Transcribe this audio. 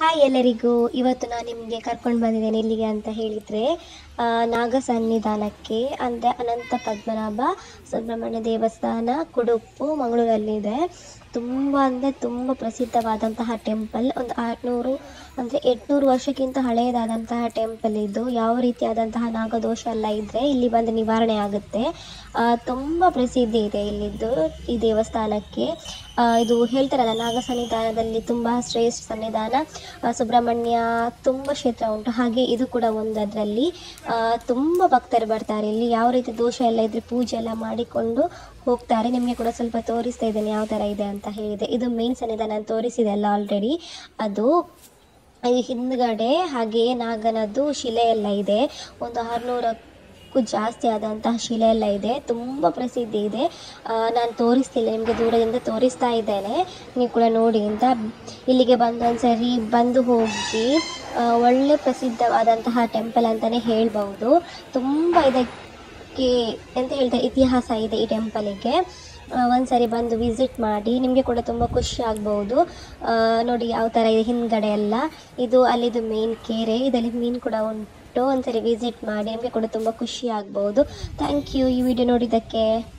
hi ಎಲ್ಲರಿಗೂ ಇವತ್ತು ನಾನು ನಿಮಗೆ ಕರ್ಕೊಂಡು ಬಂದಿದ್ದೇನೆ ಇಲ್ಲಿಗೆ ಅಂತ ಹೇಳಿದರೆ ನಾಗ ಸನ್ನಿಧಾನಕ್ಕೆ ಅಂದರೆ ಅನಂತ ಪದ್ಮನಾಭ ಸುಬ್ರಹ್ಮಣ್ಯ ದೇವಸ್ಥಾನ ಕುಡುಪು ಮಂಗಳೂರಲ್ಲಿದೆ ತುಂಬ ಅಂದರೆ ತುಂಬ ಪ್ರಸಿದ್ಧವಾದಂತಹ ಟೆಂಪಲ್ ಒಂದು ಆರುನೂರು ಅಂದರೆ ಎಂಟುನೂರು ವರ್ಷಕ್ಕಿಂತ ಹಳೆಯದಾದಂತಹ ಟೆಂಪಲ್ ಇದು ಯಾವ ರೀತಿಯಾದಂತಹ ನಾಗದೋಷ ಎಲ್ಲ ಇದ್ದರೆ ಇಲ್ಲಿ ಬಂದು ನಿವಾರಣೆ ಆಗುತ್ತೆ ಆ, ತುಂಬ ಪ್ರಸಿದ್ಧಿ ಇದೆ ಇಲ್ಲಿದ್ದು ಈ ದೇವಸ್ಥಾನಕ್ಕೆ ಆ, ಇದು ಹೇಳ್ತಾರಲ್ಲ ನಾಗ ಸನ್ನಿಧಾನದಲ್ಲಿ ತುಂಬ ಶ್ರೇಷ್ಠ ಸನ್ನಿಧಾನ ಆ, ಸುಬ್ರಹ್ಮಣ್ಯ ತುಂಬ ಕ್ಷೇತ್ರ ಉಂಟು ಹಾಗೆ ಇದು ಕೂಡ ಒಂದು ಅದರಲ್ಲಿ ತುಂಬ ಭಕ್ತರು ಬರ್ತಾರೆ ಇಲ್ಲಿ ಯಾವ ರೀತಿ ದೋಷ ಎಲ್ಲ ಇದ್ರೆ ಪೂಜೆ ಎಲ್ಲ ಮಾಡಿಕೊಂಡು ಹೋಗ್ತಾರೆ ನಿಮಗೆ ಕೂಡ ಸ್ವಲ್ಪ ತೋರಿಸ್ತಾ ಇದ್ದೇನೆ ಯಾವ ಥರ ಇದೆ ಅಂತ ಹೇಳಿದೆ ಇದು ಮೇನ್ ಸನ್ನಿಧಾನ ನಾನು ತೋರಿಸಿದೆ ಅಲ್ಲ ಆಲ್ರೆಡಿ ಅದು ಈ ಹಿಂದ್ಗಡೆ ಹಾಗೆಯೇ ನಾಗನದ್ದು ಶಿಲೆ ಎಲ್ಲ ಇದೆ ಒಂದು ಆರುನೂರಕ್ಕೂ ಜಾಸ್ತಿ ಆದಂತಹ ಶಿಲೆ ಎಲ್ಲ ಇದೆ ತುಂಬ ಪ್ರಸಿದ್ಧಿ ಇದೆ ನಾನು ತೋರಿಸ್ತಿಲ್ಲ ನಿಮಗೆ ದೂರದಿಂದ ತೋರಿಸ್ತಾ ಇದ್ದೇನೆ ನೀವು ಕೂಡ ನೋಡಿ ಅಂತ ಇಲ್ಲಿಗೆ ಬಂದು ಒಂದ್ಸರಿ ಬಂದು ಹೋಗಿ ಆ, ಒಳ್ಳೆ ಪ್ರಸಿದ್ಧವಾದಂತಹ ಟೆಂಪಲ್ ಅಂತಲೇ ಹೇಳ್ಬೋದು ತುಂಬ ಇದಕ್ಕೆ ಎಂತ ಹೇಳ್ತಾರೆ ಇತಿಹಾಸ ಇದೆ ಈ ಟೆಂಪಲಿಗೆ ಒಂದ್ಸರಿ ಬಂದು ವಿಸಿಟ್ ಮಾಡಿ ನಿಮಗೆ ಕೂಡ ತುಂಬ ಖುಷಿ ಆಗ್ಬೋದು ಆ, ನೋಡಿ ಯಾವ ಥರ ಇದೆ ಹಿಂದ್ಗಡೆ ಎಲ್ಲ ಇದು ಅಲ್ಲಿದು ಮೇನ್ ಕೆರೆ ಇದರಲ್ಲಿ ಮೀನು ಕೂಡ ಉಂಟು ಒಂದ್ಸರಿ ವಿಸಿಟ್ ಮಾಡಿ ನಿಮಗೆ ಕೂಡ ತುಂಬ ಖುಷಿ ಆಗ್ಬೋದು ಥ್ಯಾಂಕ್ ಯು ಈ ವಿಡಿಯೋ ನೋಡಿದ್ದಕ್ಕೆ